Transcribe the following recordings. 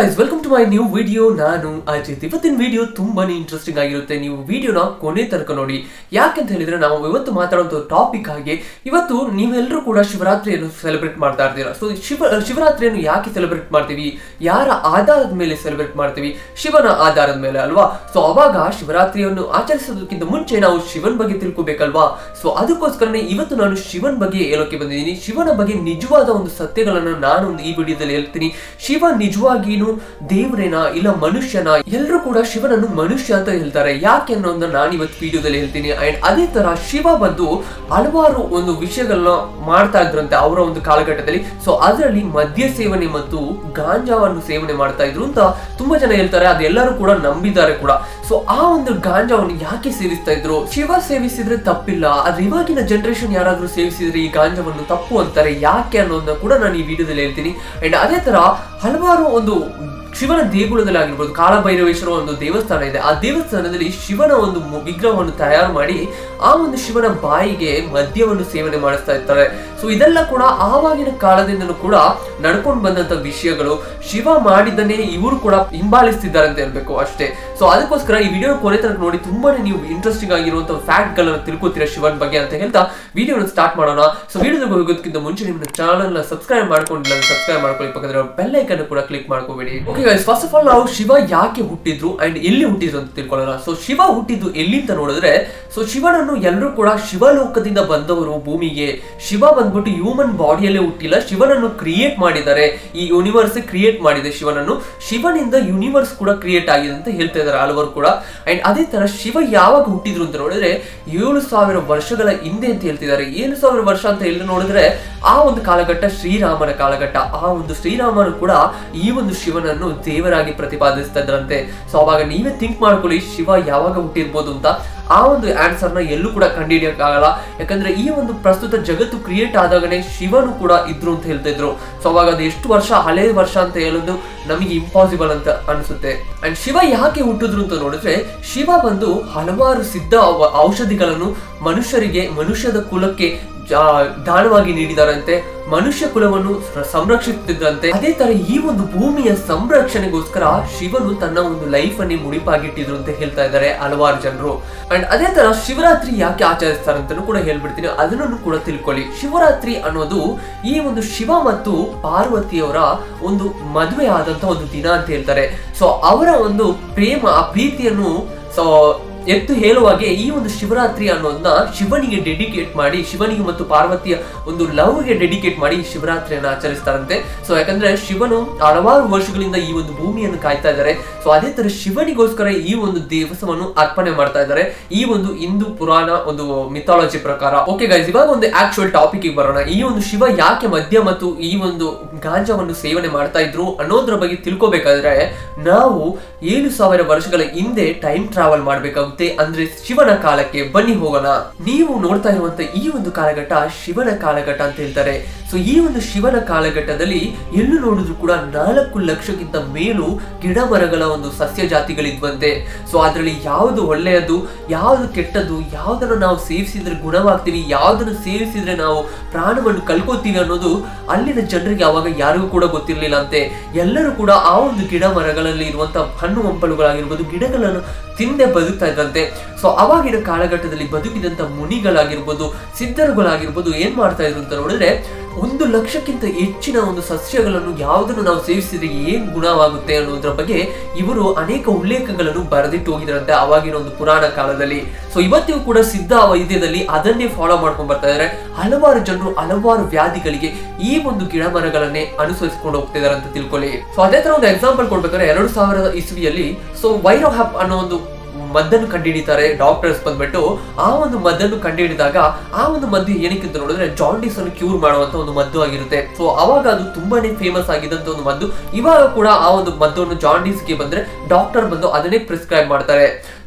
guys welcome to my new video ನಾನು ಅಜಿತ್ ಇವತ್ತಿನ video ತುಂಬಾನೇ ಇಂಟ್ರೆಸ್ಟಿಂಗ್ ಆಗಿರುತ್ತೆ ನೀವು ವಿಡಿಯೋನ ಕೊನೆ ತನಕ ನೋಡಿ ಯಾಕಂತ ಹೇಳಿದ್ರೆ ನಾವು ಇವತ್ತು ಮಾತಾಡುವಂಥ ಟಾಪಿಕ್ ಆಗಿ ಇವತ್ತು ನೀವೆಲ್ಲರೂ ಕೂಡ ಶಿವರಾತ್ರಿಯನ್ನು ಸೆಲೆಬ್ರೇಟ್ ಮಾಡ್ತಾ ಇರ್ತೀರಾ ಸೊ ಶಿವ ಶಿವರಾತ್ರಿಯನ್ನು ಯಾಕೆ ಸೆಲೆಬ್ರೇಟ್ ಮಾಡ್ತೀವಿ ಯಾರ ಆಧಾರದ ಮೇಲೆ ಸೆಲೆಬ್ರೇಟ್ ಮಾಡ್ತೀವಿ ಶಿವನ ಆಧಾರದ ಮೇಲೆ ಅಲ್ವಾ ಸೊ ಅವಾಗ ಶಿವರಾತ್ರಿಯನ್ನು ಆಚರಿಸೋದಕ್ಕಿಂತ ಮುಂಚೆ ನಾವು ಶಿವನ್ ಬಗ್ಗೆ ತಿಳ್ಕೊಬೇಕಲ್ವಾ ಸೊ ಅದಕ್ಕೋಸ್ಕರನೇ ಇವತ್ತು ನಾನು ಶಿವನ್ ಬಗ್ಗೆ ಹೇಳೋಕೆ ಬಂದಿದ್ದೀನಿ ಶಿವನ ಬಗ್ಗೆ ನಿಜವಾದ ಒಂದು ಸತ್ಯಗಳನ್ನು ನಾನು ಒಂದು ಈ ವಿಡಿಯೋದಲ್ಲಿ ಹೇಳ್ತೀನಿ ಶಿವ ನಿಜವಾಗಿಯೂ ದೇವರೇನ ಇಲ್ಲ ಮನುಷ್ಯನ ಎಲ್ಲರೂ ಕೂಡ ಶಿವನನ್ನು ಮನುಷ್ಯ ಅಂತ ಹೇಳ್ತಾರೆ ಯಾಕೆ ಅನ್ನೋದನ್ನ ನಾನು ಇವತ್ತು ವಿಡಿಯೋದಲ್ಲಿ ಹೇಳ್ತೀನಿ ಅಂಡ್ ಅದೇ ತರ ಶಿವ ಬಂದು ಹಲವಾರು ಒಂದು ವಿಷಯಗಳನ್ನ ಮಾಡ್ತಾ ಇದ್ರಂತೆ ಅವರ ಒಂದು ಕಾಲಘಟ್ಟದಲ್ಲಿ ಸೊ ಅದರಲ್ಲಿ ಮದ್ಯ ಸೇವನೆ ಮತ್ತು ಗಾಂಜಾವನ್ನು ಸೇವನೆ ಮಾಡ್ತಾ ಇದ್ರು ಅಂತ ತುಂಬಾ ಜನ ಹೇಳ್ತಾರೆ ಅದೆಲ್ಲರೂ ಕೂಡ ನಂಬಿದ್ದಾರೆ ಕೂಡ ಸೊ ಆ ಒಂದು ಗಾಂಜಾವನ್ನು ಯಾಕೆ ಸೇವಿಸ್ತಾ ಇದ್ರು ಶಿವ ಸೇವಿಸಿದ್ರೆ ತಪ್ಪಿಲ್ಲ ಆದ್ರೆ ಇವಾಗಿನ ಜನರೇಷನ್ ಯಾರಾದ್ರೂ ಸೇವಿಸಿದ್ರೆ ಈ ಗಾಂಜಾವನ್ನು ತಪ್ಪು ಅಂತಾರೆ ಯಾಕೆ ಅನ್ನೋದನ್ನ ಕೂಡ ನಾನು ಈ ವಿಡಿಯೋದಲ್ಲಿ ಹೇಳ್ತೀನಿ ಅಂಡ್ ಅದೇ ತರ ಹಲವಾರು ಒಂದು ಶಿವನ ದೇಗುಲದಲ್ಲಿ ಆಗಿರ್ಬೋದು ಕಾಲಭೈರವೇಶ್ವರ ಒಂದು ದೇವಸ್ಥಾನ ಇದೆ ಆ ದೇವಸ್ಥಾನದಲ್ಲಿ ಶಿವನ ಒಂದು ಮು- ವಿಗ್ರಹವನ್ನು ತಯಾರು ಮಾಡಿ ಆ ಒಂದು ಶಿವನ ಬಾಯಿಗೆ ಮದ್ಯವನ್ನು ಸೇವನೆ ಮಾಡಿಸ್ತಾ ಇರ್ತಾರೆ ಸೊ ಇದೆಲ್ಲ ಕೂಡ ಆವಾಗಿನ ಕಾಲದಿಂದಲೂ ಕೂಡ ನಡ್ಕೊಂಡು ಬಂದಂತ ವಿಷಯಗಳು ಶಿವ ಮಾಡಿದ್ದನ್ನೇ ಇವರು ಕೂಡ ಹಿಂಬಾಲಿಸ್ತಿದ್ದಾರೆ ಅಂತ ಹೇಳ್ಬೇಕು ಅಷ್ಟೇ ಸೊ ಅದಕ್ಕೋಸ್ಕರ ಈ ವಿಡಿಯೋ ಕೊನೆ ತನಕ ನೋಡಿ ತುಂಬಾನೇ ನೀವು ಇಂಟ್ರೆಸ್ಟಿಂಗ್ ಆಗಿರುವಂತಹ ಫ್ಯಾಕ್ಟ್ ಗಳನ್ನ ತಿಳ್ಕೊತೀರಾ ಶಿವನ್ ಬಗ್ಗೆ ಅಂತ ಹೇಳ್ತಾ ವಿಡಿಯೋನ ಸ್ಟಾರ್ಟ್ ಮಾಡೋಣ ಸೊ ವಿಡಿಯೋದ ಹೋಗೋದಕ್ಕಿಂತ ಮುಂಚೆ ನಿಮ್ಮ ಚಾನಲ್ ನ ಸಬ್ಸ್ಕ್ರೈಬ್ ಮಾಡ್ಕೊಂಡಿಲ್ಲ ಸಬ್ಸ್ಕ್ರೈಬ್ ಮಾಡ್ಕೊಳ್ಳಿ ಪಕ್ಕದ ಬೆಲ್ ಐಕನ್ ಕೂಡ ಕ್ಲಿಕ್ ಮಾಡ್ಕೋಬೇಡಿ okay guys first of all ನಾವು ಶಿವ ಯಾಕೆ ಹುಟ್ಟಿದ್ರು ಅಂಡ್ ಎಲ್ಲಿ ಹುಟ್ಟಿದ್ರು ಅಂತ ತಿಳ್ಕೊಳ್ಳೋಣ ಸೊ ಶಿವ ಹುಟ್ಟಿದ್ದು ಎಲ್ಲಿ ಅಂತ ನೋಡಿದ್ರೆ ಸೊ ಶಿವನನ್ನು ಎಲ್ಲರೂ ಕೂಡ ಶಿವಲೋಕದಿಂದ ಬಂದವರು ಭೂಮಿಗೆ ಶಿವ ಬಂದ್ಬಿಟ್ಟು ಹ್ಯೂಮನ್ ಬಾಡಿಯಲ್ಲೇ ಹುಟ್ಟಿಲ್ಲ ಶಿವನನ್ನು ಕ್ರಿಯೇಟ್ ಮಾಡಿದ್ದಾರೆ ಈ ಯೂನಿವರ್ಸ್ ಕ್ರಿಯೇಟ್ ಮಾಡಿದೆ ಶಿವನನ್ನು ಶಿವನಿಂದ ಯೂನಿವರ್ಸ್ ಕೂಡ ಕ್ರಿಯೇಟ್ ಆಗಿದೆ ಅಂತ ಹೇಳ್ತಾ ಇದ್ದಾರೆ ಹಲವರು ಕೂಡ ಅಂಡ್ ಅದೇ ತರ ಶಿವ ಯಾವಾಗ ಹುಟ್ಟಿದ್ರು ಅಂತ ನೋಡಿದ್ರೆ ಏಳು ಸಾವಿರ ವರ್ಷಗಳ ಹಿಂದೆ ಅಂತ ಹೇಳ್ತಿದ್ದಾರೆ ಏಳು ಸಾವಿರ ವರ್ಷ ಅಂತ ಹೇಳಿ ನೋಡಿದ್ರೆ ಆ ಒಂದು ಕಾಲಘಟ್ಟ ಶ್ರೀರಾಮನ ಕಾಲಘಟ್ಟ ಆ ಒಂದು ಶ್ರೀರಾಮನು ಕೂಡ ಈ ಒಂದು ಶಿವನನ್ನು ದೇವರಾಗಿ ಪ್ರತಿಪಾದಿಸ್ತಾ ಇದ್ರಂತೆ ಸೊ ಅವಾಗ ನೀವೇ ಥಿಂಕ್ ಮಾಡ್ಕೊಳ್ಳಿ ಶಿವ ಯಾವಾಗ ಹುಟ್ಟಿರ್ಬೋದು ಅಂತ ಆ ಒಂದು ಆನ್ಸರ್ ನ ಎಲ್ಲೂ ಕೂಡ ಕಂಡುಹಿಡಿಯಕ್ಕಾಗಲ್ಲ ಯಾಕಂದ್ರೆ ಈ ಒಂದು ಪ್ರಸ್ತುತ ಜಗತ್ತು ಕ್ರಿಯೇಟ್ ಆದಾಗನೇ ಶಿವನು ಕೂಡ ಇದ್ರು ಅಂತ ಹೇಳ್ತಾ ಇದ್ರು ಸೊ ಅವಾಗ ಅದು ಎಷ್ಟು ವರ್ಷ ಹಳೆ ವರ್ಷ ಅಂತ ಹೇಳೋದು ನಮಗೆ ಇಂಪಾಸಿಬಲ್ ಅಂತ ಅನಿಸುತ್ತೆ ಅಂಡ್ ಶಿವ ಯಾಕೆ ಹುಟ್ಟಿದ್ರು ಅಂತ ನೋಡಿದ್ರೆ ಶಿವ ಬಂದು ಹಲವಾರು ಸಿದ್ಧ ಔ- ಔಷಧಿಗಳನ್ನು ಮನುಷ್ಯರಿಗೆ ಮನುಷ್ಯದ ಕುಲಕ್ಕೆ ಜಾ- ದಾನವಾಗಿ ನೀಡಿದಾರಂತೆ ಮನುಷ್ಯ ಕುಲವನ್ನು ಸ- ಸಂರಕ್ಷಿಸುತ್ತಿದ್ದಂತೆ ಅದೇ ತರ ಈ ಒಂದು ಭೂಮಿಯ ಸಂರಕ್ಷಣೆಗೋಸ್ಕರ ಶಿವನು ತನ್ನ ಒಂದು ಲೈಫ್ ಅನ್ನೇ ಮುಡಿಪಾಗಿಟ್ಟಿದ್ರು ಅಂತ ಹೇಳ್ತಾ ಇದ್ದಾರೆ ಹಲವಾರು ಜನರು ಅಂಡ್ ಅದೇ ತರ ಶಿವರಾತ್ರಿ ಯಾಕೆ ಆಚರಿಸ್ತಾರೆ ಅಂತಾನು ಕೂಡ ಹೇಳ್ಬಿಡ್ತೀನಿ ಅದನ್ನು ಕೂಡ ತಿಳ್ಕೊಳ್ಳಿ ಶಿವರಾತ್ರಿ ಅನ್ನೋದು ಈ ಒಂದು ಶಿವ ಮತ್ತು ಪಾರ್ವತಿಯವರ ಒಂದು ಮದುವೆ ಆದಂತ ಒಂದು ದಿನ ಅಂತ ಹೇಳ್ತಾರೆ ಸೊ ಅವರ ಒಂದು ಪ್ರೇಮ ಆ ಪ್ರೀತಿಯನ್ನು ಸೊ ಎತ್ತು ಹೇಳುವಾಗೆ ಈ ಒಂದು ಶಿವರಾತ್ರಿ ಅನ್ನೋದನ್ನ ಶಿವನಿಗೆ ಡೆಡಿಕೇಟ್ ಮಾಡಿ ಶಿವನಿಗೆ ಮತ್ತು ಪಾರ್ವತಿಯ ಒಂದು ಲವ್ಗೆ ಡೆಡಿಕೇಟ್ ಮಾಡಿ ಈ ಶಿವರಾತ್ರಿಯನ್ನು ಆಚರಿಸ್ತಾರಂತೆ ಸೊ ಯಾಕಂದ್ರೆ ಶಿವನು ಹಲವಾರು ವರ್ಷಗಳಿಂದ ಈ ಒಂದು ಭೂಮಿಯನ್ನು ಕಾಯ್ತಾ ಇದ್ದಾರೆ ಸೊ ಅದೇ ತರ ಶಿವನಿಗೋಸ್ಕರ ಈ ಒಂದು ದಿವಸವನ್ನು ಅರ್ಪಣೆ ಮಾಡ್ತಾ ಇದ್ದಾರೆ ಈ ಒಂದು ಹಿಂದೂ ಪುರಾಣ ಒಂದು ಮಿಥಾಲಜಿ ಪ್ರಕಾರ ಓಕೆ ಗೈಸ್ ಇವಾಗ ಒಂದು ಆಕ್ಚುಯಲ್ ಟಾಪಿಕ್ ಬರೋಣ ಈ ಒಂದು ಶಿವ ಯಾಕೆ ಮದ್ಯ ಮತ್ತು ಈ ಒಂದು ಗಾಂಜಾವನ್ನು ಸೇವನೆ ಮಾಡ್ತಾ ಇದ್ರು ಅನ್ನೋದ್ರ ಬಗ್ಗೆ ತಿಳ್ಕೊಬೇಕಾದ್ರೆ ನಾವು ಏಳು ಸಾವಿರ ವರ್ಷಗಳ ಹಿಂದೆ ಟೈಮ್ ಟ್ರಾವೆಲ್ ಮಾಡಬೇಕಾಗುತ್ತೆ ಅಂದ್ರೆ ಶಿವನ ಕಾಲಕ್ಕೆ ಬನ್ನಿ ಹೋಗೋಣ ನೀವು ನೋಡ್ತಾ ಇರುವಂತ ಈ ಒಂದು ಕಾಲಘಟ್ಟ ಶಿವನ ಕಾಲಘಟ್ಟ ಅಂತ ಹೇಳ್ತಾರೆ ಸೊ ಈ ಒಂದು ಶಿವನ ಕಾಲಘಟ್ಟದಲ್ಲಿ ಎಲ್ಲೂ ನೋಡಿದ್ರು ಕೂಡ ನಾಲ್ಕು ಲಕ್ಷಕ್ಕಿಂತ ಮೇಲೂ ಗಿಡ ಮರಗಳ ಒಂದು ಸಸ್ಯ ಜಾತಿಗಳಿದ್ವಂತೆ ಸೊ ಅದರಲ್ಲಿ ಯಾವುದು ಒಳ್ಳೆಯದು ಯಾವುದು ಕೆಟ್ಟದ್ದು ಯಾವುದನ್ನು ನಾವು ಸೇವಿಸಿದ್ರೆ ಗುಣವಾಗ್ತೀವಿ ಯಾವುದನ್ನು ಸೇವಿಸಿದ್ರೆ ನಾವು ಪ್ರಾಣವನ್ನು ಕಳ್ಕೊತೀವಿ ಅನ್ನೋದು ಅಲ್ಲಿನ ಜನರಿಗೆ ಅವಾಗ ಯಾರಿಗೂ ಕೂಡ ಗೊತ್ತಿರಲಿಲ್ಲ ಅಂತೆ ಎಲ್ಲರೂ ಕೂಡ ಆ ಒಂದು ಗಿಡ ಮರಗಳಲ್ಲಿ ಇರುವಂತಹ ಹಣ್ಣು ಹಂಪಲುಗಳಾಗಿರ್ಬೋದು ಗಿಡಗಳನ್ನು ತಿಂದೆ ಬದುಕ್ತಾ ಇದ್ದಂತೆ ಸೊ ಅವಾಗಿನ ಕಾಲಘಟ್ಟದಲ್ಲಿ ಬದುಕಿದಂತ ಮುನಿಗಳಾಗಿರ್ಬೋದು ಸಿದ್ಧರುಗಳಾಗಿರ್ಬೋದು ಏನ್ ಮಾಡ್ತಾ ಇದ್ರು ಅಂತ ನೋಡಿದ್ರೆ ಒಂದು ಲಕ್ಷಕ್ಕಿಂತ ಹೆಚ್ಚಿನ ಒಂದು ಸಸ್ಯಗಳನ್ನು ಯಾವುದನ್ನು ನಾವು ಸೇವಿಸಿದ್ರೆ ಏನ್ ಗುಣವಾಗುತ್ತೆ ಅನ್ನೋದ್ರ ಬಗ್ಗೆ ಇವರು ಅನೇಕ ಉಲ್ಲೇಖಗಳನ್ನು ಬರೆದಿಟ್ಟು ಹೋಗಿದ್ರಂತೆ ಅವಾಗಿನ ಒಂದು ಪುರಾಣ ಕಾಲದಲ್ಲಿ ಸೊ ಇವತ್ತಿಗೂ ಕೂಡ ಸಿದ್ಧ ವೈದ್ಯದಲ್ಲಿ ಅದನ್ನೇ ಫಾಲೋ ಮಾಡ್ಕೊಂಡ್ ಬರ್ತಾ ಇದ್ದಾರೆ ಹಲವಾರು ಜನರು ಹಲವಾರು ವ್ಯಾಧಿಗಳಿಗೆ ಈ ಒಂದು ಗಿಡ ಮರಗಳನ್ನೇ ಅನುಸರಿಸಿಕೊಂಡು ಹೋಗ್ತಿದ್ದಾರೆ ಅಂತ ತಿಳ್ಕೊಳ್ಳಿ ಸೊ ಅದೇ ತರ ಒಂದು ಎಕ್ಸಾಂಪಲ್ ಕೊಡ್ಬೇಕಾದ್ರೆ ಎರಡು ಸಾವಿರದ ಇಸ್ವಿಯಲ್ಲಿ ಸೊ ವೈರೋ ಹ್ಯಾಪ್ ಅನ್ನೋ ಒಂದು ಮದ್ದನ್ನು ಕಂಡುಹಿಡಿತಾರೆ ಡಾಕ್ಟರ್ಸ್ ಬಂದ್ಬಿಟ್ಟು ಆ ಒಂದು ಮದ್ದನ್ನು ಕಂಡುಹಿಡಿದಾಗ ಆ ಒಂದು ಮದ್ದು ಏನಕ್ಕೆ ಅಂತ ನೋಡಿದ್ರೆ ಜಾಂಡಿಸ್ ಅನ್ನು ಕ್ಯೂರ್ ಮಾಡುವಂತ ಒಂದು ಮದ್ದು ಆಗಿರುತ್ತೆ ಸೊ ಅವಾಗ ಅದು ತುಂಬಾನೇ ಫೇಮಸ್ ಆಗಿದ್ದಂತ ಒಂದು ಮದ್ದು ಇವಾಗ ಕೂಡ ಆ ಒಂದು ಮದ್ದನ್ನು ಜಾಂಡೀಸ್ಗೆ ಬಂದ್ರೆ ಡಾಕ್ಟರ್ ಬಂದು ಅದನ್ನೇ ಪ್ರಿಸ್ಕ್ರೈಬ್ ಮಾಡ್ತಾರೆ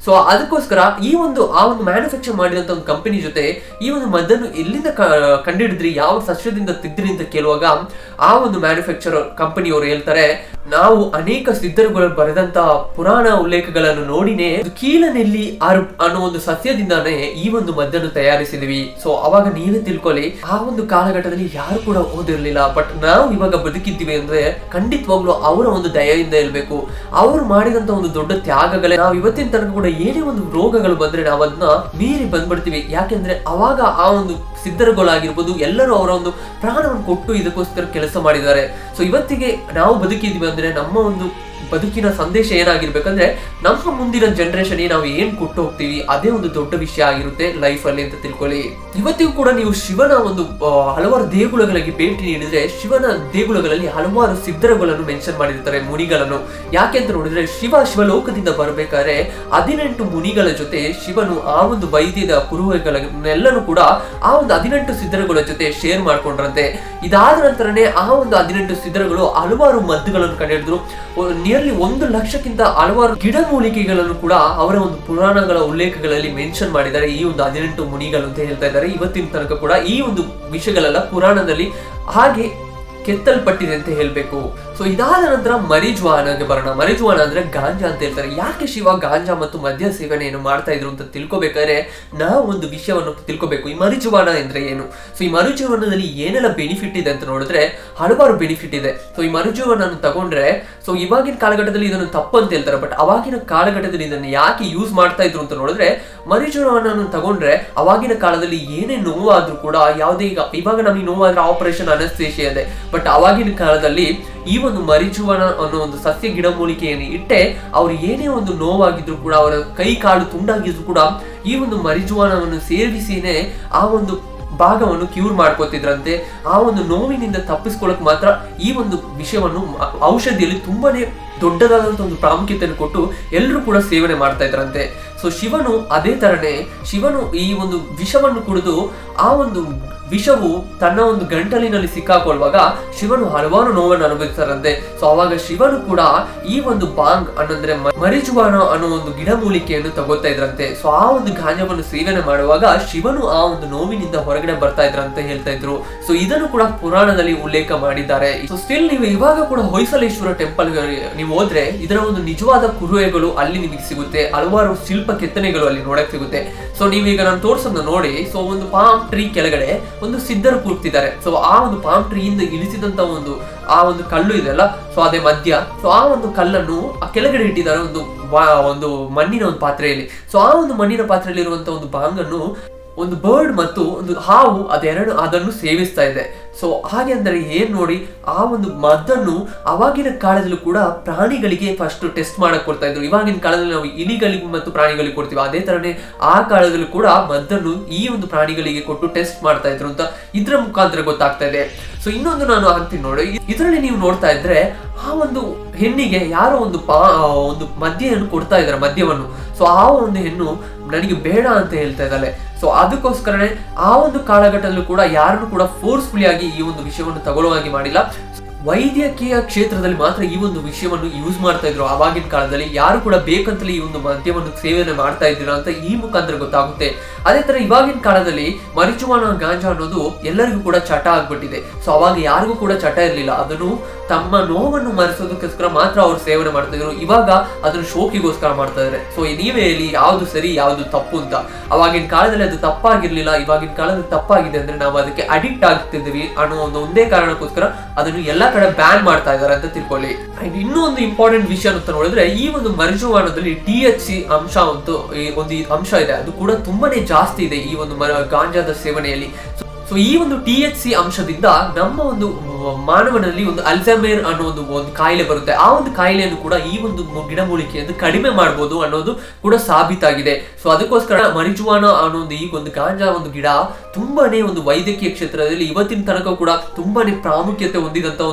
ಸೊ ಅದಕ್ಕೋಸ್ಕರ ಈ ಒಂದು ಆ ಒಂದು ಮ್ಯಾನುಫ್ಯಾಕ್ಚರ್ ಮಾಡಿದಂತ ಒಂದು ಕಂಪನಿ ಜೊತೆ ಈ ಒಂದು ಮದ್ದನ್ನು ಎಲ್ಲಿಂದ ಕ- ಕಂಡುಹಿಡಿದ್ರಿ ಯಾವ ಸಸ್ಯದಿಂದ ತೆಗ್ದ್ರಿ ಅಂತ ಕೇಳುವಾಗ ಆ ಒಂದು ಮ್ಯಾನುಫ್ಯಾಕ್ಚರ್ ಕಂಪನಿಯವರು ಹೇಳ್ತಾರೆ ನಾವು ಅನೇಕ ಸಿದ್ಧರುಗಳು ಬರೆದಂತ ಪುರಾಣ ಉಲ್ಲೇಖಗಳನ್ನು ನೋಡಿನೇ ಇದು ಕೀಲನೆಲ್ಲಿ ಅರ್ಬ್ ಅನ್ನೋ ಒಂದು ಸಸ್ಯದಿಂದಾನೇ ಈ ಒಂದು ಮದ್ದನ್ನು ತಯಾರಿಸಿದ್ವಿ ಸೊ ಅವಾಗ ನೀವೇ ತಿಳ್ಕೊಳ್ಳಿ ಆ ಒಂದು ಕಾಲಘಟ್ಟದಲ್ಲಿ ಯಾರು ಕೂಡ ಓದಿರ್ಲಿಲ್ಲ ಬಟ್ ನಾವು ಇವಾಗ ಬದುಕಿದ್ದೀವಿ ಅಂದ್ರೆ ಖಂಡಿತವಾಗ್ಲೂ ಅವರ ಒಂದು ದಯೆಯಿಂದ ಇರಬೇಕು ಅವರು ಮಾಡಿದಂತ ಒಂದು ದೊಡ್ಡ ತ್ಯಾಗಗಳೇ ನಾವು ಇವತ್ತಿನ ತನಕ ಕೂಡ ಏನೇ ಒಂದು ರೋಗಗಳು ಬಂದ್ರೆ ನಾವು ಅದನ್ನ ಮೀರಿ ಬಂದ್ಬಿಡ್ತೀವಿ ಯಾಕೆಂದ್ರೆ ಅವಾಗ ಆ ಒಂದು ಸಿದ್ಧರುಗಳಾಗಿರ್ಬೋದು ಎಲ್ಲರೂ ಅವರ ಒಂದು ಪ್ರಾಣವನ್ನು ಕೊಟ್ಟು ಇದಕ್ಕೋಸ್ಕರ ಕೆಲಸ ಮಾಡಿದ್ದಾರೆ ಸೊ ಇವತ್ತಿಗೆ ನಾವು ಬದುಕಿದ್ವಿ ಅಂದ್ರೆ ನಮ್ಮ ಒಂದು ಬದುಕಿನ ಸಂದೇಶ ಏನಾಗಿರ್ಬೇಕಂದ್ರೆ ನಮ್ಮ ಮುಂದಿನ ಜನರೇಷನ್ ನಾವು ಏನ್ ಕೊಟ್ಟು ಹೋಗ್ತೀವಿ ಅದೇ ಒಂದು ದೊಡ್ಡ ವಿಷಯ ಆಗಿರುತ್ತೆ ಲೈಫ್ ಅಲ್ಲಿ ಅಂತ ತಿಳ್ಕೊಳ್ಳಿ ಇವತ್ತಿಗೂ ಕೂಡ ನೀವು ಶಿವನ ಒಂದು ಆ, ಹಲವಾರು ದೇಗುಲಗಳಿಗೆ ಭೇಟಿ ನೀಡಿದ್ರೆ ಶಿವನ ದೇಗುಲಗಳಲ್ಲಿ ಹಲವಾರು ಸಿದ್ಧರುಗಳನ್ನು ಮೆನ್ಷನ್ ಮಾಡಿರ್ತಾರೆ ಮುನಿಗಳನ್ನು ಯಾಕೆ ಅಂತ ನೋಡಿದ್ರೆ ಶಿವ ಶಿವಲೋಕದಿಂದ ಬರಬೇಕಾದ್ರೆ ಹದಿನೆಂಟು ಮುನಿಗಳ ಜೊತೆ ಶಿವನು ಆ ಒಂದು ವೈದ್ಯದ ಕುರುಹುಗಳನ್ನೆಲ್ಲನೂ ಕೂಡ ಆ ಒಂದು ಹದಿನೆಂಟು ಸಿದ್ಧರುಗಳ ಜೊತೆ ಶೇರ್ ಮಾಡ್ಕೊಂಡ್ರಂತೆ ಇದಾದ ನಂತರನೇ ಆ ಒಂದು ಹದಿನೆಂಟು ಸಿದ್ಧರುಗಳು ಹಲವಾರು ಮದ್ದುಗಳನ್ನು ಕಂಡುಹಿಡಿದ್ರು ನಿಯರ್ಲಿ ಒಂದು ಲಕ್ಷಕ್ಕಿಂತ ಹಲವಾರು ಗಿಡಮೂಲಿಕೆಗಳನ್ನು ಕೂಡ ಅವರ ಒಂದು ಪುರಾಣಗಳ ಉಲ್ಲೇಖಗಳಲ್ಲಿ ಮೆನ್ಷನ್ ಮಾಡಿದ್ದಾರೆ ಈ ಒಂದು ಹದಿನೆಂಟು ಮುನಿಗಳು ಅಂತ ಹೇಳ್ತಾ ಇದ್ದಾರೆ ಇವತ್ತಿನ ತನಕ ಕೂಡ ಈ ಒಂದು ವಿಷಯಗಳೆಲ್ಲ ಪುರಾಣದಲ್ಲಿ ಹಾಗೆ ಕೆತ್ತಲ್ಪಟ್ಟಿದೆ ಅಂತ ಹೇಳ್ಬೇಕು ಸೊ ಇದಾದ ನಂತರ ಮರಿಜ್ವಾನಗೆ ಬರೋಣ ಮರಿಜ್ವಾನ ಅಂದ್ರೆ ಗಾಂಜಾ ಅಂತ ಹೇಳ್ತಾರೆ ಯಾಕೆ ಶಿವ ಗಾಂಜಾ ಮತ್ತು ಮದ್ಯ ಸೇವನೆಯನ್ನು ಮಾಡ್ತಾ ಇದ್ರು ಅಂತ ತಿಳ್ಕೊಬೇಕಾದ್ರೆ ನಾವು ಒಂದು ವಿಷಯವನ್ನು ತಿಳ್ಕೊಬೇಕು ಈ ಮರಿಜುವಾನ ಅಂದ್ರೆ ಏನು ಸೊ ಈ ಮರುಜೀವನದಲ್ಲಿ ಏನೆಲ್ಲ ಬೆನಿಫಿಟ್ ಇದೆ ಅಂತ ನೋಡಿದ್ರೆ ಹಲವಾರು ಬೆನಿಫಿಟ್ ಇದೆ ಸೊ ಈ ಮರುಜೀವನನ್ನು ತಗೊಂಡ್ರೆ ಸೊ ಇವಾಗಿನ ಕಾಲಘಟ್ಟದಲ್ಲಿ ಇದನ್ನು ತಪ್ಪು ಅಂತ ಹೇಳ್ತಾರೆ ಬಟ್ ಅವಾಗಿನ ಕಾಲಘಟ್ಟದಲ್ಲಿ ಇದನ್ನು ಯಾಕೆ ಯೂಸ್ ಮಾಡ್ತಾ ಇದ್ರು ಅಂತ ನೋಡಿದ್ರೆ ಮರಿಜುವಾನನ್ನು ತಗೊಂಡ್ರೆ ಅವಾಗಿನ ಕಾಲದಲ್ಲಿ ಏನೇ ನೋವಾದ್ರೂ ಕೂಡ ಯಾವುದೇ ಈಗ ಇವಾಗ ನಮಗೆ ನೋವಾದ್ರೆ ಆಪರೇಷನ್ ಅನಸ್ತೇಷಿಯ ಇದೆ ಬಟ್ ಅವಾಗಿನ ಕಾಲದಲ್ಲಿ ಈ ಒಂದು ಮರಿಜುವನ ಅನ್ನೋ ಒಂದು ಸಸ್ಯ ಗಿಡಮೂಲಿಕೆಯನ್ನು ಇಟ್ಟೆ ಅವ್ರು ಏನೇ ಒಂದು ನೋವಾಗಿದ್ರು ಕೂಡ ಅವರ ಕೈ ಕಾಲು ತುಂಡಾಗಿದ್ರು ಕೂಡ ಈ ಒಂದು ಮರಿಜುವಾನವನ್ನು ಸೇವಿಸಿನೇ ಆ ಒಂದು ಭಾಗವನ್ನು ಕ್ಯೂರ್ ಮಾಡ್ಕೋತಿದ್ರಂತೆ ಆ ಒಂದು ನೋವಿನಿಂದ ತಪ್ಪಿಸ್ಕೊಳ್ಳಕ್ ಮಾತ್ರ ಈ ಒಂದು ವಿಷಯವನ್ನು ಮ- ಔಷಧಿಯಲ್ಲಿ ತುಂಬಾನೇ ದೊಡ್ಡದಾದಂತ ಒಂದು ಪ್ರಾಮುಖ್ಯತೆಯನ್ನು ಕೊಟ್ಟು ಎಲ್ಲರೂ ಕೂಡ ಸೇವನೆ ಮಾಡ್ತಾ ಇದ್ರಂತೆ ಸೊ ಶಿವನು ಅದೇ ತರನೇ ಶಿವನು ಈ ಒಂದು ವಿಷವನ್ನು ಕುಡಿದು ಆ ಒಂದು ವಿಷವು ತನ್ನ ಒಂದು ಗಂಟಲಿನಲ್ಲಿ ಸಿಕ್ಕಾಕೊಳ್ಳುವಾಗ ಶಿವನು ಹಲವಾರು ನೋವನ್ನು ಅನುಭವಿಸ್ತಾರಂತೆ ಸೊ ಅವಾಗ ಶಿವನು ಕೂಡ ಈ ಒಂದು ಬಾಂಗ್ ಅನ್ನಂದ್ರೆ ಮ- ಮರಿಜುವಾನ ಅನ್ನೋ ಒಂದು ಗಿಡಮೂಲಿಕೆಯನ್ನು ತಗೋತಾ ಇದ್ರಂತೆ ಸೊ ಆ ಒಂದು ಗಾಂಜವನ್ನು ಸೇವನೆ ಮಾಡುವಾಗ ಶಿವನು ಆ ಒಂದು ನೋವಿನಿಂದ ಹೊರಗಡೆ ಬರ್ತಾ ಇದ್ರಂತ ಹೇಳ್ತಾ ಇದ್ರು ಸೊ ಇದನ್ನು ಕೂಡ ಪುರಾಣದಲ್ಲಿ ಉಲ್ಲೇಖ ಮಾಡಿದ್ದಾರೆ ಸೊ ಸ್ಟಿಲ್ ನೀವು ಇವಾಗ ಕೂಡ ಹೊಯ್ಸಲೇಶ್ವರ ಟೆಂಪಲ್ ನೀವು ಹೋದ್ರೆ ಇದರ ಒಂದು ನಿಜವಾದ ಕುರುವೆಗಳು ಅಲ್ಲಿ ನಿಮಗೆ ಸಿಗುತ್ತೆ ಹಲವಾರು ಶಿಲ್ಪ ಕೆತ್ತನೆಗಳು ಅಲ್ಲಿ ನೋಡಕ್ ಸಿಗುತ್ತೆ ಸೊ ನೀವೀಗ ನಾನು ತೋರ್ಸೋದನ್ನ ನೋಡಿ ಸೊ ಒಂದು ಪಾಮ್ ಟ್ರೀ ಕೆಳಗಡೆ ಒಂದು ಸಿದ್ಧರು ಕೂರ್ತಿದ್ದಾರೆ ಸೊ ಆ ಒಂದು ಪಾಮ್ ಟ್ರೀಯಿಂದ ಇಳಿಸಿದಂತ ಒಂದು ಆ ಒಂದು ಕಲ್ಲು ಇದೆಯಲ್ಲ ಸೊ ಅದೇ ಮಧ್ಯ ಸೊ ಆ ಒಂದು ಕಲ್ಲನ್ನು ಆ ಕೆಳಗಡೆ ಇಟ್ಟಿದ್ದಾರೆ ಒಂದು ಬಾ- ಒಂದು ಮಣ್ಣಿನ ಒಂದು ಪಾತ್ರೆಯಲ್ಲಿ ಸೊ ಆ ಒಂದು ಮಣ್ಣಿನ ಪಾತ್ರೆಯಲ್ಲಿ ಇರುವಂತ ಒಂದು ಬಾಂಗನ್ನು ಒಂದು ಬರ್ಡ್ ಮತ್ತು ಒಂದು ಹಾವು ಅದೆರಡು ಅದನ್ನು ಸೇವಿಸ್ತಾ ಇದೆ ಸೊ ಹಾಗೆ ಅಂದರೆ ಏನ್ ನೋಡಿ ಆ ಒಂದು ಮದ್ದನ್ನು ಅವಾಗಿನ ಕಾಲದಲ್ಲೂ ಕೂಡ ಪ್ರಾಣಿಗಳಿಗೆ ಫಸ್ಟ್ ಟೆಸ್ಟ್ ಮಾಡಕ್ ಕೊಡ್ತಾ ಇದ್ರು ಇವಾಗಿನ ಕಾಲದಲ್ಲಿ ನಾವು ಇಲಿಗಳಿಗೂ ಮತ್ತು ಪ್ರಾಣಿಗಳಿಗೆ ಕೊಡ್ತೀವಿ ಅದೇ ತರನೇ ಆ ಕಾಲದಲ್ಲೂ ಕೂಡ ಮದ್ದನ್ನು ಈ ಒಂದು ಪ್ರಾಣಿಗಳಿಗೆ ಕೊಟ್ಟು ಟೆಸ್ಟ್ ಮಾಡ್ತಾ ಇದ್ರು ಅಂತ ಇದ್ರ ಮುಖಾಂತರ ಗೊತ್ತಾಗ್ತಾ ಇದೆ ಸೊ ಇನ್ನೊಂದು ನಾನು ಅಂತೀನಿ ನೋಡಿ ಇದರಲ್ಲಿ ನೀವು ನೋಡ್ತಾ ಇದ್ರೆ ಆ ಒಂದು ಹೆಣ್ಣಿಗೆ ಯಾರೋ ಒಂದು ಪಾ ಒಂದು ಮದ್ಯವನ್ನು ಕೊಡ್ತಾ ಇದ್ದಾರೆ ಮದ್ಯವನ್ನು ಸೊ ಆ ಒಂದು ಹೆಣ್ಣು ನನಗೆ ಬೇಡ ಅಂತ ಹೇಳ್ತಾ ಇದ್ದಾಳೆ ಸೊ ಅದಕ್ಕೋಸ್ಕರನೇ ಆ ಒಂದು ಕಾಲಘಟ್ಟದಲ್ಲೂ ಕೂಡ ಯಾರನ್ನು ಕೂಡ ಫೋರ್ಸ್ಫುಲಿ ಆಗಿ ಈ ಒಂದು ವಿಷಯವನ್ನು ತಗೊಳ್ಳುವಾಗಿ ಮಾಡಿಲ್ಲ ವೈದ್ಯಕೀಯ ಕ್ಷೇತ್ರದಲ್ಲಿ ಮಾತ್ರ ಈ ಒಂದು ವಿಷಯವನ್ನು ಯೂಸ್ ಮಾಡ್ತಾ ಇದ್ರು ಆವಾಗಿನ ಕಾಲದಲ್ಲಿ ಯಾರು ಕೂಡ ಬೇಕಂತಲೇ ಈ ಒಂದು ಮದ್ಯವನ್ನು ಸೇವನೆ ಮಾಡ್ತಾ ಇದ್ದೀರಾ ಅಂತ ಈ ಮುಖಾಂತರ ಗೊತ್ತಾಗುತ್ತೆ ಅದೇ ತರ ಇವಾಗಿನ ಕಾಲದಲ್ಲಿ ಮರಿಚುವಾನ ಗಾಂಜಾ ಅನ್ನೋದು ಎಲ್ಲರಿಗೂ ಕೂಡ ಚಟ ಆಗ್ಬಿಟ್ಟಿದೆ ಸೊ ಅವಾಗ ಯಾರಿಗೂ ಕೂಡ ಚಟ ಇರಲಿಲ್ಲ ಅದನ್ನು ತಮ್ಮ ನೋವನ್ನು ಮರೆಸೋದಕ್ಕೋಸ್ಕರ ಮಾತ್ರ ಅವ್ರು ಸೇವನೆ ಮಾಡ್ತಾ ಇದ್ರು ಇವಾಗ ಅದನ್ನು ಶೋಕಿಗೋಸ್ಕರ ಮಾಡ್ತಾ ಇದ್ದಾರೆ ಸೊ ನೀವೇ ಹೇಳಿ ಯಾವ್ದು ಸರಿ ಯಾವ್ದು ತಪ್ಪು ಅಂತ ಅವಾಗಿನ ಕಾಲದಲ್ಲಿ ಅದು ತಪ್ಪಾಗಿರ್ಲಿಲ್ಲ ಇವಾಗಿನ ಕಾಲದಲ್ಲಿ ತಪ್ಪಾಗಿದೆ ಅಂದ್ರೆ ನಾವು ಅದಕ್ಕೆ ಅಡಿಕ್ಟ್ ಆಗ್ತಿದ್ದೀವಿ ಅನ್ನೋ ಒಂದು ಒಂದೇ ಕಾರಣಕ್ಕೋಸ್ಕರ ಅದನ್ನು ಎಲ್ಲಾ ಕಡೆ ಬ್ಯಾನ್ ಮಾಡ್ತಾ ಇದ್ದಾರೆ ಅಂತ ತಿಳ್ಕೊಳ್ಳಿ ಅಂಡ್ ಇನ್ನೂ ಒಂದು ಇಂಪಾರ್ಟೆಂಟ್ ವಿಷಯ ಅಂತ ನೋಡಿದ್ರೆ ಈ ಒಂದು ಮರಿಜುವಾನದಲ್ಲಿ ಟಿ ಎಚ್ ಸಿ ಅಂಶ ಒಂದು ಈ ಒಂದು ಈ ಅಂಶ ಇದೆ ಅದು ಕೂಡ ತುಂಬಾನೇ ಜಾಸ್ತಿ ಇದೆ ಈ ಒಂದು ಮರ ಗಾಂಜಾದ ಸೇವನೆಯಲ್ಲಿ ಸೊ ಈ ಒಂದು ಟಿ ಎಚ್ ಸಿ ಅಂಶದಿಂದ ನಮ್ಮ ಒಂದು ಮಾನವನಲ್ಲಿ ಒಂದು ಅಲ್ಝೈಮರ್ ಅನ್ನೋ ಒಂದು ಒಂದು ಕಾಯಿಲೆ ಬರುತ್ತೆ ಆ ಒಂದು ಕಾಯಿಲೆಯನ್ನು ಕೂಡ ಈ ಒಂದು ಮು- ಗಿಡಮೂಲಿಕೆಯನ್ನು ಕಡಿಮೆ ಮಾಡಬಹುದು ಅನ್ನೋದು ಕೂಡ ಸಾಬೀತಾಗಿದೆ ಸೊ ಅದಕ್ಕೋಸ್ಕರ ಮರಿಜುವಾನ ಅನ್ನೋ ಒಂದು ಈ ಒಂದು ಗಾಂಜಾ ಒಂದು ಗಿಡ ತುಂಬಾನೇ ಒಂದು ವೈದ್ಯಕೀಯ ಕ್ಷೇತ್ರದಲ್ಲಿ ಇವತ್ತಿನ ತನಕ ಕೂಡ ತುಂಬಾನೇ ಪ್ರಾಮುಖ್ಯತೆ ಹೊಂದಿದಂತ ಒಂದು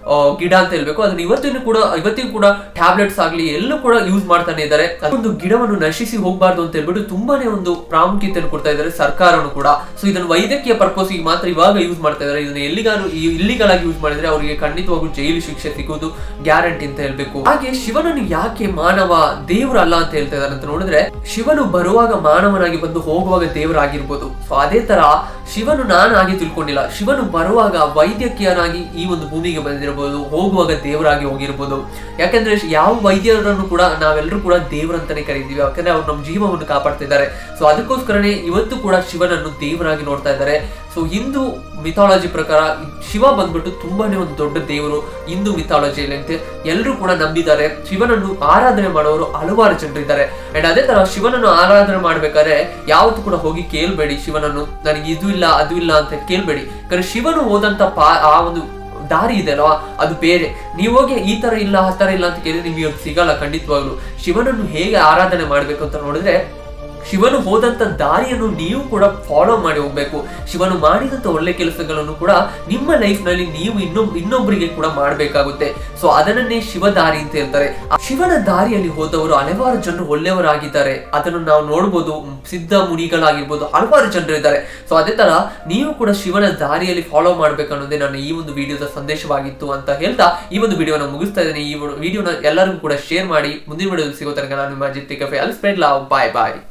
ಆ, ಗಿಡ ಅಂತ ಹೇಳ್ಬೇಕು ಅದನ್ನ ಇವತ್ತಿನ ಕೂಡ ಇವತ್ತಿಗೂ ಕೂಡ ಟ್ಯಾಬ್ಲೆಟ್ಸ್ ಆಗ್ಲಿ ಎಲ್ಲೂ ಕೂಡ ಯೂಸ್ ಮಾಡ್ತಾನೆ ಇದ್ದಾರೆ ಒಂದು ಗಿಡವನ್ನು ನಶಿಸಿ ಹೋಗಬಾರ್ದು ಅಂತ ಹೇಳ್ಬಿಟ್ಟು ತುಂಬಾನೇ ಒಂದು ಪ್ರಾಮುಖ್ಯತೆಯನ್ನು ಕೊಡ್ತಾ ಇದ್ದಾರೆ ಸರ್ಕಾರನು ಕೂಡ ಸೊ ಇದನ್ನು ವೈದ್ಯಕೀಯ ಪರ್ಪಸ್ ಗೆ ಮಾತ್ರ ಇವಾಗ ಯೂಸ್ ಮಾಡ್ತಾ ಇದ್ದಾರೆ ಇದನ್ನ ಎಲ್ಲಿಗಾರು ಇಲ್ಲಿಗಲ್ ಆಗಿ ಯೂಸ್ ಮಾಡಿದ್ರೆ ಅವರಿಗೆ ಖಂಡಿತವಾಗೂ ಜೈಲು ಶಿಕ್ಷೆ ಸಿಗೋದು ಗ್ಯಾರಂಟಿ ಅಂತ ಹೇಳ್ಬೇಕು ಹಾಗೆ ಶಿವನನ್ನು ಯಾಕೆ ಮಾನವ ದೇವ್ರ ಅಲ್ಲ ಅಂತ ಹೇಳ್ತಾ ಇದ್ದಾರೆ ಅಂತ ನೋಡಿದ್ರೆ ಶಿವನು ಬರುವಾಗ ಮಾನವನಾಗಿ ಬಂದು ಹೋಗುವಾಗ ದೇವರಾಗಿರ್ಬೋದು ಸೊ ಅದೇ ತರ ಶಿವನು ನಾನಾಗಿ ತಿಳ್ಕೊಂಡಿಲ್ಲ ಶಿವನು ಬರುವಾಗ ವೈದ್ಯಕೀಯನಾಗಿ ಈ ಒಂದು ಭೂಮಿಗೆ ಬಂದಿರಬಹುದು ಹೋಗುವಾಗ ದೇವರಾಗಿ ಹೋಗಿರ್ಬೋದು ಯಾಕಂದ್ರೆ ಯಾವ ವೈದ್ಯರನ್ನು ಕೂಡ ನಾವೆಲ್ಲರೂ ಕೂಡ ದೇವರಂತಾನೆ ಕರೀತೀವಿ ಯಾಕಂದ್ರೆ ಅವ್ರು ನಮ್ಮ ಜೀವವನ್ನು ಕಾಪಾಡ್ತಿದ್ದಾರೆ ಸೊ ಅದಕ್ಕೋಸ್ಕರನೇ ಇವತ್ತು ಕೂಡ ಶಿವನನ್ನು ದೇವರಾಗಿ ನೋಡ್ತಾ ಇದ್ದಾರೆ ಸೊ ಹಿಂದೂ ಮಿಥಾಲಜಿ ಪ್ರಕಾರ ಶಿವ ಬಂದ್ಬಿಟ್ಟು ತುಂಬಾನೇ ಒಂದು ದೊಡ್ಡ ದೇವರು ಹಿಂದೂ ಮಿಥಾಲಜಿಯಲ್ಲಿ ಅಂತ ಎಲ್ಲರೂ ಕೂಡ ನಂಬಿದ್ದಾರೆ ಶಿವನನ್ನು ಆರಾಧನೆ ಮಾಡೋರು ಹಲವಾರು ಜನರಿದ್ದಾರೆ ಅಂಡ್ ಅದೇ ತರ ಶಿವನನ್ನು ಆರಾಧನೆ ಮಾಡ್ಬೇಕಾದ್ರೆ ಯಾವತ್ತೂ ಕೂಡ ಹೋಗಿ ಕೇಳ್ಬೇಡಿ ಶಿವನನ್ನು ನನಗೆ ಇದು ಇಲ್ಲ ಅದು ಇಲ್ಲ ಅಂತ ಕೇಳ್ಬೇಡಿ ಯಾಕಂದ್ರೆ ಶಿವನು ಹೋದಂತ ಪಾ ಆ ಒಂದು ದಾರಿ ಇದೆ ಅಲ್ವಾ ಅದು ಬೇರೆ ನೀವು ಹೋಗಿ ಈ ತರ ಇಲ್ಲ ಆ ತರ ಇಲ್ಲ ಅಂತ ಕೇಳಿದ್ರೆ ನಿಮಗೆ ಅದು ಸಿಗಲ್ಲ ಖಂಡಿತವಾಗ್ಲು ಶಿವನನ್ನು ಹೇಗೆ ಆರಾಧನೆ ಮಾಡ್ಬೇಕು ಅಂತ ನೋಡಿದ್ರೆ ಶಿವನು ಹೋದಂತ ದಾರಿಯನ್ನು ನೀವು ಕೂಡ ಫಾಲೋ ಮಾಡಿ ಹೋಗ್ಬೇಕು ಶಿವನು ಮಾಡಿದಂತ ಒಳ್ಳೆ ಕೆಲಸಗಳನ್ನು ಕೂಡ ನಿಮ್ಮ ಲೈಫ್ ನಲ್ಲಿ ನೀವು ಇನ್ನೊಬ್ ಇನ್ನೊಬ್ಬರಿಗೆ ಕೂಡ ಮಾಡಬೇಕಾಗುತ್ತೆ ಸೊ ಅದನ್ನೇ ಶಿವ ದಾರಿ ಅಂತ ಹೇಳ್ತಾರೆ ಆ ಶಿವನ ದಾರಿಯಲ್ಲಿ ಹೋದವರು ಹಲವಾರು ಜನರು ಒಳ್ಳೆಯವರಾಗಿದ್ದಾರೆ ಅದನ್ನು ನಾವು ನೋಡ್ಬೋದು ಸಿದ್ಧ ಮುನಿಗಳಾಗಿರ್ಬೋದು ಹಲವಾರು ಜನರು ಇದ್ದಾರೆ ಸೊ ಅದೇ ತರ ನೀವು ಕೂಡ ಶಿವನ ದಾರಿಯಲ್ಲಿ ಫಾಲೋ ಮಾಡ್ಬೇಕು ಅನ್ನೋದೇ ನನ್ನ ಈ ಒಂದು ವಿಡಿಯೋದ ಸಂದೇಶವಾಗಿತ್ತು ಅಂತ ಹೇಳ್ತಾ ಈ ಒಂದು ವಿಡಿಯೋನ ಮುಗಿಸ್ತಾ ಇದ್ದೀನಿ ಈ ವಿಡಿಯೋನ ಎಲ್ಲರಿಗೂ ಕೂಡ ಶೇರ್ ಮಾಡಿ ಮುಂದಿನ ವಿಡಿಯೋ ಸಿಗೋ ತನಕ ನಾನು ನಿಮ್ಮ ಜಿತ್ತಿ ಕಫೆ ಅಲ್ಲಿ ಸ್ಪ್ರೆಡ್ ಲವ್ ಬಾಯ್ ಬಾಯ್